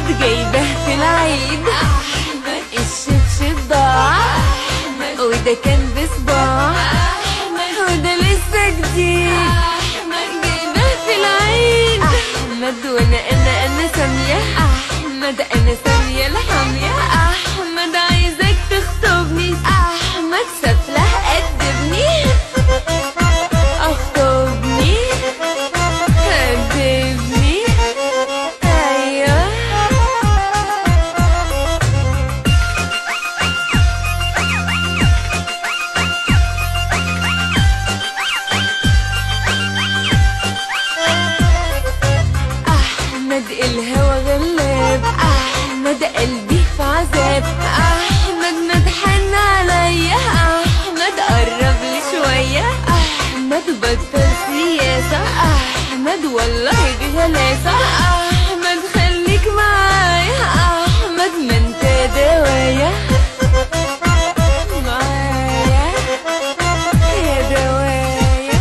احمد جايبه في العيد احمد الشبشب ضاع احمد وده كان بصباع احمد وده لسه جديد احمد جايبه في العيد احمد وانا انا انا ساميه احمد انا ساميه الحاميه احمد عايزك تخطبني احمد سفله قدمني اخطبني قدمني ايوه احمد الهوى غلاب احمد قلبي في عذاب احمد ما تحن عليا احمد قرب لي شويه احمد بطل سياسه احمد والله دي غلاسه احمد خليك معايا احمد ما انت دوايا معايا يا دوايا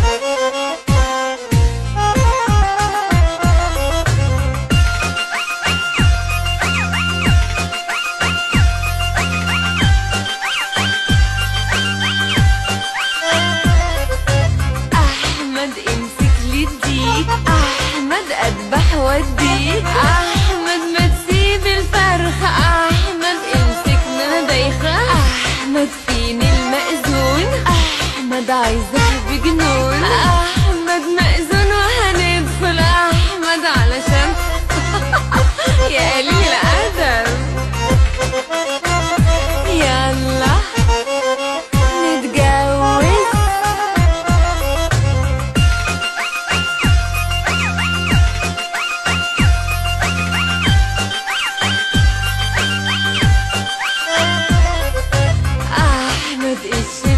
احمد امسك لي الديك احمد اذبح واديك احمد ما تسيب الفرخ احمد امسك من دايخه احمد فين المأذون احمد عايزك بجنون احمد مأذون وهندخل احمد علشان يا قليل الادب يلا نتجوز احمد الشبشب